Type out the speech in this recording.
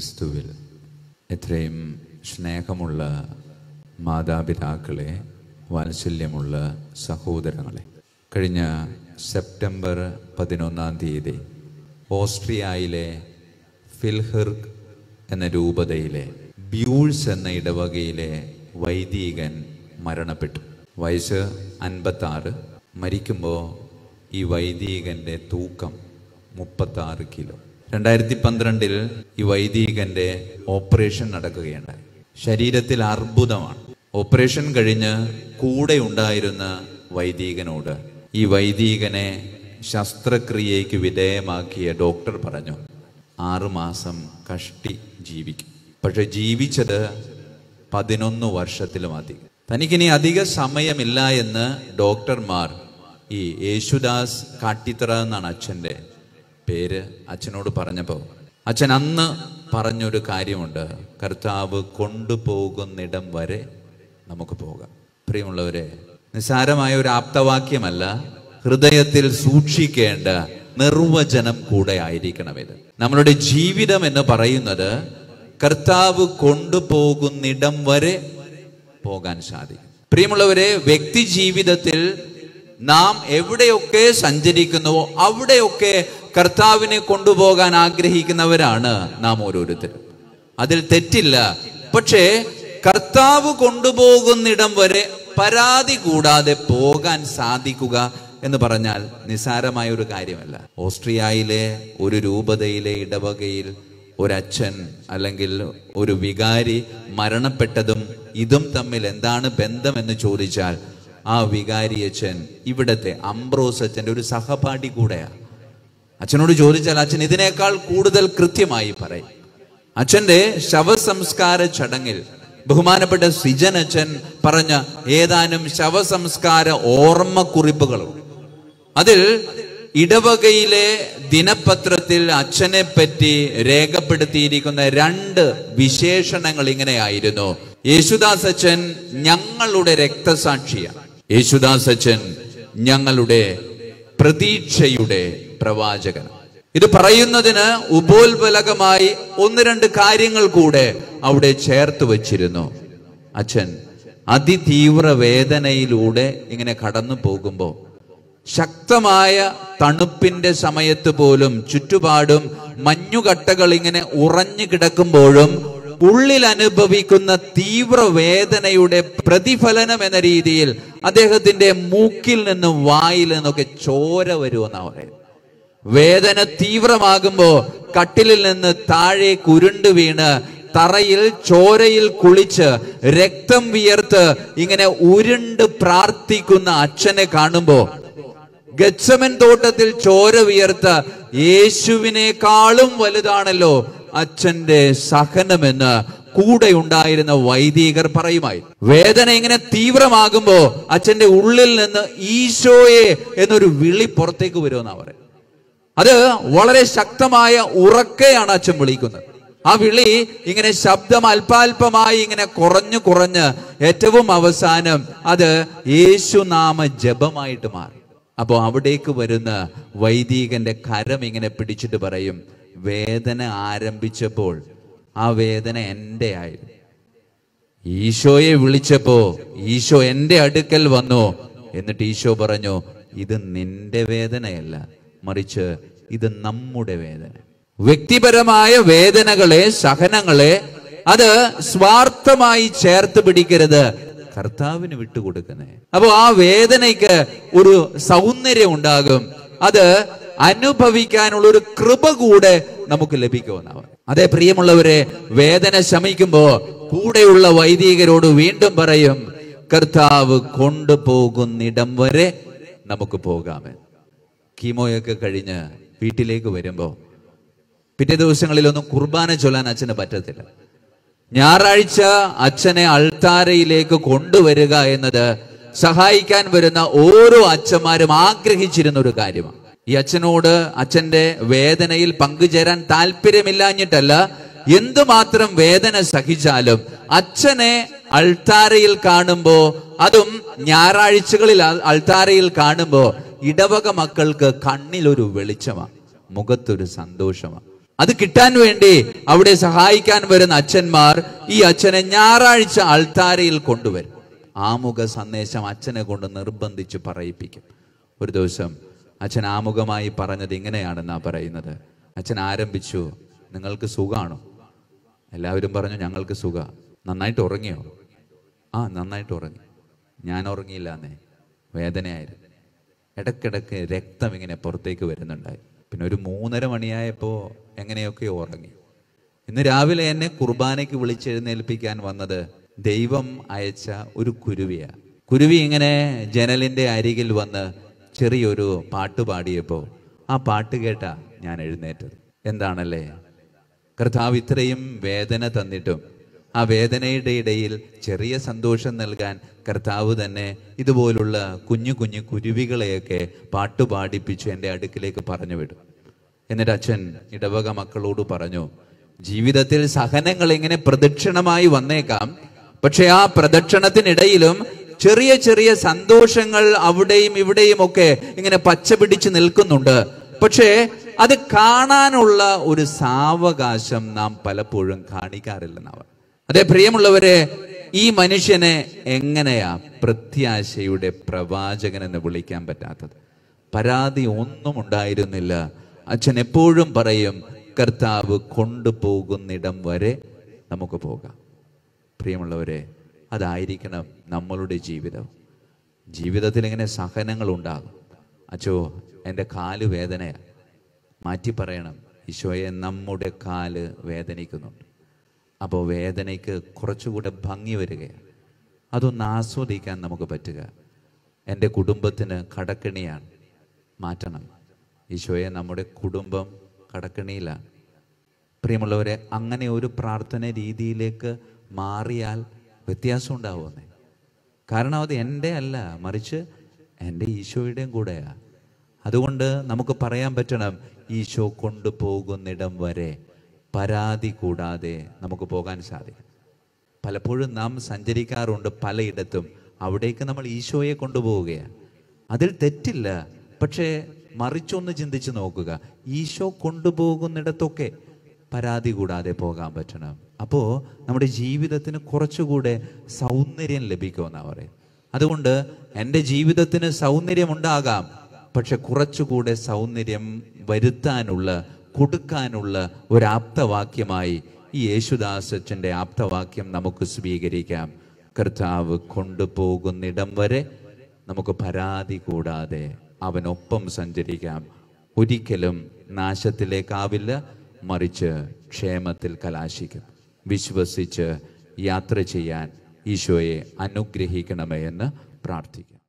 ക്രിസ്തുവിൽ എത്രയും സ്നേഹമുള്ള മാതാപിതാക്കളെ വാത്സല്യമുള്ള സഹോദരങ്ങളെ കഴിഞ്ഞ സെപ്റ്റംബർ പതിനൊന്നാം തീയതി ഓസ്ട്രിയയിലെ ഫിൽഹിർഗ് എന്ന രൂപതയിലെ ബ്യൂൾസ് എന്ന ഇടവകയിലെ വൈദികൻ മരണപ്പെട്ടു വയസ്സ് അൻപത്താറ് മരിക്കുമ്പോൾ ഈ വൈദികന്റെ തൂക്കം മുപ്പത്താറ് കിലോ രണ്ടായിരത്തി പന്ത്രണ്ടിൽ ഈ വൈദികന്റെ ഓപ്പറേഷൻ നടക്കുകയുണ്ടായി ശരീരത്തിൽ അർബുദമാണ് ഓപ്പറേഷൻ കഴിഞ്ഞ് കൂടെ ഉണ്ടായിരുന്ന വൈദികനോട് ഈ വൈദികനെ ശസ്ത്രക്രിയയ്ക്ക് വിധേയമാക്കിയ ഡോക്ടർ പറഞ്ഞു ആറുമാസം കഷ്ടി ജീവിക്കും പക്ഷെ ജീവിച്ചത് പതിനൊന്ന് വർഷത്തിലും അധികം തനിക്കിനി അധിക സമയമില്ല എന്ന് ഡോക്ടർമാർ ഈ യേശുദാസ് കാട്ടിത്തറ എന്നാണ് അച്ഛൻ്റെ പേര് അച്ഛനോട് പറഞ്ഞപ്പോൾ അച്ഛൻ അന്ന് പറഞ്ഞൊരു കാര്യമുണ്ട് കർത്താവ് കൊണ്ടുപോകുന്നിടം വരെ നമുക്ക് പോകാം പ്രിയമുള്ളവരെ നിസ്സാരമായ ഒരു ആപ്തവാക്യമല്ല ഹൃദയത്തിൽ സൂക്ഷിക്കേണ്ട നിർവചനം കൂടെ ആയിരിക്കണം ഇത് നമ്മളുടെ ജീവിതം എന്ന് പറയുന്നത് കർത്താവ് കൊണ്ടുപോകുന്നിടം വരെ പോകാൻ സാധിക്കും പ്രിയമുള്ളവരെ വ്യക്തി ജീവിതത്തിൽ നാം എവിടെയൊക്കെ സഞ്ചരിക്കുന്നുവോ അവിടെയൊക്കെ കർത്താവിനെ കൊണ്ടുപോകാൻ ആഗ്രഹിക്കുന്നവരാണ് നാം ഓരോരുത്തരും അതിൽ തെറ്റില്ല പക്ഷേ കർത്താവ് കൊണ്ടുപോകുന്നിടം വരെ പരാതി കൂടാതെ പോകാൻ സാധിക്കുക എന്ന് പറഞ്ഞാൽ നിസാരമായ ഒരു കാര്യമല്ല ഓസ്ട്രിയയിലെ ഒരു രൂപതയിലെ ഇടവകയിൽ ഒരച്ഛൻ അല്ലെങ്കിൽ ഒരു വികാരി മരണപ്പെട്ടതും ഇതും തമ്മിൽ എന്താണ് ബന്ധമെന്ന് ചോദിച്ചാൽ ആ വികാരി അച്ഛൻ ഇവിടത്തെ അംബ്രോസ് അച്ഛൻ്റെ ഒരു സഹപാഠി കൂടെയാണ് അച്ഛനോട് ചോദിച്ചാൽ അച്ഛൻ ഇതിനേക്കാൾ കൂടുതൽ കൃത്യമായി പറയും അച്ഛന്റെ ശവസംസ്കാര ചടങ്ങിൽ ബഹുമാനപ്പെട്ട സിജൻ അച്ഛൻ പറഞ്ഞ ഏതാനും ശവസംസ്കാര ഓർമ്മക്കുറിപ്പുകളും അതിൽ ഇടവകയിലെ ദിനപത്രത്തിൽ അച്ഛനെ പറ്റി രേഖപ്പെടുത്തിയിരിക്കുന്ന രണ്ട് വിശേഷണങ്ങൾ ഇങ്ങനെയായിരുന്നു യേശുദാസ് അച്ഛൻ ഞങ്ങളുടെ രക്തസാക്ഷിയാണ് യേശുദാസ് അച്ഛൻ ഞങ്ങളുടെ പ്രതീക്ഷയുടെ പ്രവാചകൻ ഇത് പറയുന്നതിന് ഉപോത്ബലകമായി ഒന്ന് രണ്ട് കാര്യങ്ങൾ കൂടെ അവിടെ ചേർത്ത് വച്ചിരുന്നു അച്ഛൻ അതിതീവ്ര വേദനയിലൂടെ ഇങ്ങനെ കടന്നു പോകുമ്പോൾ ശക്തമായ തണുപ്പിന്റെ സമയത്ത് പോലും ചുറ്റുപാടും മഞ്ഞുകട്ടകൾ ഇങ്ങനെ ഉറഞ്ഞു കിടക്കുമ്പോഴും ഉള്ളിൽ അനുഭവിക്കുന്ന തീവ്ര വേദനയുടെ പ്രതിഫലനം എന്ന രീതിയിൽ അദ്ദേഹത്തിന്റെ മൂക്കിൽ നിന്നും വായിൽ നിന്നൊക്കെ ചോര വരുമെന്നാ പറയുന്നത് വേദന തീവ്രമാകുമ്പോ കട്ടിലിൽ നിന്ന് താഴെ കുരുണ്ടു വീണ് തറയിൽ ചോരയിൽ കുളിച്ച് രക്തം വിയർത്ത് ഇങ്ങനെ ഉരുണ്ട് പ്രാർത്ഥിക്കുന്ന അച്ഛനെ കാണുമ്പോ ഗച്ചമൻ തോട്ടത്തിൽ ചോര വിയർത്ത യേശുവിനേക്കാളും വലുതാണല്ലോ അച്ഛന്റെ സഹനമെന്ന് കൂടെ ഉണ്ടായിരുന്ന വൈദികർ പറയുമായി വേദന ഇങ്ങനെ തീവ്രമാകുമ്പോ അച്ഛന്റെ ഉള്ളിൽ നിന്ന് ഈശോയെ എന്നൊരു വിളി പുറത്തേക്ക് വരുമെന്നാ പറയുന്നത് അത് വളരെ ശക്തമായ ഉറക്കെയാണ് അച്ഛൻ വിളിക്കുന്നത് ആ വിളി ഇങ്ങനെ ശബ്ദം അല്പാൽപമായി ഇങ്ങനെ കുറഞ്ഞു കുറഞ്ഞ് ഏറ്റവും അവസാനം അത് യേശുനാമ ജപമായിട്ട് മാറി അപ്പോൾ അവിടേക്ക് വരുന്ന വൈദികന്റെ കരം ഇങ്ങനെ പിടിച്ചിട്ട് പറയും വേദന ആരംഭിച്ചപ്പോൾ ആ വേദന എൻ്റെ ആയിരുന്നു ഈശോയെ വിളിച്ചപ്പോ ഈശോ എൻ്റെ അടുക്കൽ വന്നു എന്നിട്ട് ഈശോ പറഞ്ഞു ഇത് നിന്റെ വേദനയല്ല മറിച്ച് ഇത് നമ്മുടെ വേദന വ്യക്തിപരമായ വേദനകളെ സഹനങ്ങളെ അത് സ്വാർത്ഥമായി ചേർത്ത് പിടിക്കരുത് കർത്താവിന് വിട്ടുകൊടുക്കുന്നേ അപ്പോ ആ വേദനയ്ക്ക് ഒരു സൗന്ദര്യം ഉണ്ടാകും അത് അനുഭവിക്കാനുള്ള ഒരു കൃപ കൂടെ നമുക്ക് ലഭിക്കുമെന്നാണ് അതേ പ്രിയമുള്ളവരെ വേദന ശമിക്കുമ്പോ കൂടെയുള്ള വൈദികരോട് വീണ്ടും പറയും കർത്താവ് കൊണ്ടുപോകുന്നിടം വരെ നമുക്ക് പോകാമെന്ന് കീമോയൊക്കെ കഴിഞ്ഞ് വീട്ടിലേക്ക് വരുമ്പോ പിറ്റേ ദിവസങ്ങളിലൊന്നും കുർബാന ചൊല്ലാൻ അച്ഛന് പറ്റത്തില്ല ഞായറാഴ്ച അച്ഛനെ അൾത്താരയിലേക്ക് കൊണ്ടുവരിക എന്നത് സഹായിക്കാൻ വരുന്ന ഓരോ അച്ഛന്മാരും ആഗ്രഹിച്ചിരുന്ന ഒരു കാര്യമാണ് ഈ അച്ഛനോട് അച്ഛന്റെ വേദനയിൽ പങ്കുചേരാൻ താല്പര്യമില്ലാഞ്ഞിട്ടല്ല എന്തുമാത്രം വേദന സഹിച്ചാലും അച്ഛനെ അൾത്താരയിൽ കാണുമ്പോ അതും ഞായറാഴ്ചകളിൽ അ- അൾത്താരയിൽ കാണുമ്പോ ഇടവക മക്കൾക്ക് കണ്ണിലൊരു വെളിച്ചമാണ് മുഖത്തൊരു സന്തോഷമാണ് അത് കിട്ടാൻ വേണ്ടി അവിടെ സഹായിക്കാൻ വരുന്ന അച്ഛന്മാർ ഈ അച്ഛനെ ഞായറാഴ്ച അൾത്താരയിൽ കൊണ്ടുവരും ആമുഖ സന്ദേശം അച്ഛനെ കൊണ്ട് നിർബന്ധിച്ച് പറയിപ്പിക്കും ഒരു ദിവസം അച്ഛൻ ആമുഖമായി പറഞ്ഞത് ഇങ്ങനെയാണെന്നാ പറയുന്നത് അച്ഛൻ ആരംഭിച്ചു നിങ്ങൾക്ക് സുഖാണോ എല്ലാവരും പറഞ്ഞു ഞങ്ങൾക്ക് സുഖ നന്നായിട്ട് ഉറങ്ങിയോ ആ നന്നായിട്ട് ഉറങ്ങി ഞാൻ ഉറങ്ങിയില്ല എന്നേ വേദനയായിരുന്നു ഇടയ്ക്കിടയ്ക്ക് രക്തം ഇങ്ങനെ പുറത്തേക്ക് വരുന്നുണ്ടായി പിന്നെ ഒരു മൂന്നര മണിയായപ്പോൾ എങ്ങനെയൊക്കെയോ ഉറങ്ങി ഇന്ന് രാവിലെ എന്നെ കുർബാനയ്ക്ക് വിളിച്ചെഴുന്നേൽപ്പിക്കാൻ വന്നത് ദൈവം അയച്ച ഒരു കുരുവിയാ കുരുവി ഇങ്ങനെ ജനലിന്റെ അരികിൽ വന്ന് ചെറിയൊരു പാട്ട് പാടിയപ്പോൾ ആ പാട്ട് കേട്ടാ ഞാൻ എഴുന്നേറ്റത് എന്താണല്ലേ കർത്താവ് ഇത്രയും വേദന തന്നിട്ടും ആ വേദനയുടെ ഇടയിൽ ചെറിയ സന്തോഷം നൽകാൻ കർത്താവ് തന്നെ ഇതുപോലുള്ള കുഞ്ഞു കുഞ്ഞു കുരുവികളെയൊക്കെ പാട്ട് പാടിപ്പിച്ചു എൻ്റെ അടുക്കിലേക്ക് പറഞ്ഞു വിടും എന്നിട്ട് അച്ഛൻ ഇടവക മക്കളോട് പറഞ്ഞു ജീവിതത്തിൽ സഹനങ്ങൾ ഇങ്ങനെ പ്രദക്ഷിണമായി വന്നേക്കാം പക്ഷെ ആ പ്രദക്ഷിണത്തിനിടയിലും ചെറിയ ചെറിയ സന്തോഷങ്ങൾ അവിടെയും ഇവിടെയും ഒക്കെ ഇങ്ങനെ പച്ച പിടിച്ച് നിൽക്കുന്നുണ്ട് പക്ഷേ അത് കാണാനുള്ള ഒരു സാവകാശം നാം പലപ്പോഴും കാണിക്കാറില്ലെന്നവർ അതേ പ്രിയമുള്ളവരെ ഈ മനുഷ്യനെ എങ്ങനെയാ പ്രത്യാശയുടെ പ്രവാചകൻ എന്ന് വിളിക്കാൻ പറ്റാത്തത് പരാതി ഒന്നും ഉണ്ടായിരുന്നില്ല അച്ഛൻ എപ്പോഴും പറയും കർത്താവ് കൊണ്ടുപോകുന്നിടം വരെ നമുക്ക് പോകാം പ്രിയമുള്ളവരെ അതായിരിക്കണം നമ്മളുടെ ജീവിതം ജീവിതത്തിൽ ഇങ്ങനെ സഹനങ്ങൾ ഉണ്ടാകും അച്ചോ എൻ്റെ കാല് വേദനയാണ് മാറ്റി പറയണം ഈശോയെ നമ്മുടെ കാല് വേദനിക്കുന്നുണ്ട് അപ്പോൾ വേദനയ്ക്ക് കുറച്ചുകൂടെ ഭംഗി വരികയാണ് അതൊന്ന് ആസ്വദിക്കാൻ നമുക്ക് പറ്റുക എൻ്റെ കുടുംബത്തിന് കടക്കിണിയാണ് മാറ്റണം ഈശോയെ നമ്മുടെ കുടുംബം കടക്കിണിയിലാണ് പ്രിയമുള്ളവരെ അങ്ങനെ ഒരു പ്രാർത്ഥന രീതിയിലേക്ക് മാറിയാൽ വ്യത്യാസം ഉണ്ടാവുമെന്നേ കാരണം അത് എൻ്റെ അല്ല മറിച്ച് എൻ്റെ ഈശോയുടെയും കൂടെയാ അതുകൊണ്ട് നമുക്ക് പറയാൻ പറ്റണം ഈശോ കൊണ്ടുപോകുന്നിടം വരെ പരാതി കൂടാതെ നമുക്ക് പോകാൻ സാധിക്കും പലപ്പോഴും നാം സഞ്ചരിക്കാറുണ്ട് പലയിടത്തും അവിടേക്ക് നമ്മൾ ഈശോയെ കൊണ്ടുപോവുകയാണ് അതിൽ തെറ്റില്ല പക്ഷേ മറിച്ചൊന്ന് ചിന്തിച്ച് നോക്കുക ഈശോ കൊണ്ടുപോകുന്നിടത്തൊക്കെ പരാതി കൂടാതെ പോകാൻ പറ്റണം അപ്പോൾ നമ്മുടെ ജീവിതത്തിന് കുറച്ചുകൂടെ സൗന്ദര്യം ലഭിക്കുമെന്നാണ് പറയും അതുകൊണ്ട് എൻ്റെ ജീവിതത്തിന് സൗന്ദര്യം ഉണ്ടാകാം പക്ഷെ കുറച്ചുകൂടെ സൗന്ദര്യം വരുത്താനുള്ള കൊടുക്കാനുള്ള ഒരു ആപ്തവാക്യമായി ഈ യേശുദാസച്ചൻ്റെ ആപ്തവാക്യം നമുക്ക് സ്വീകരിക്കാം കർത്താവ് കൊണ്ടുപോകുന്നിടം വരെ നമുക്ക് പരാതി കൂടാതെ അവനൊപ്പം സഞ്ചരിക്കാം ഒരിക്കലും നാശത്തിലേക്കാവില്ല മറിച്ച് ക്ഷേമത്തിൽ കലാശിക്കും വിശ്വസിച്ച് യാത്ര ചെയ്യാൻ ഈശോയെ അനുഗ്രഹിക്കണമേ എന്ന് പ്രാർത്ഥിക്കാം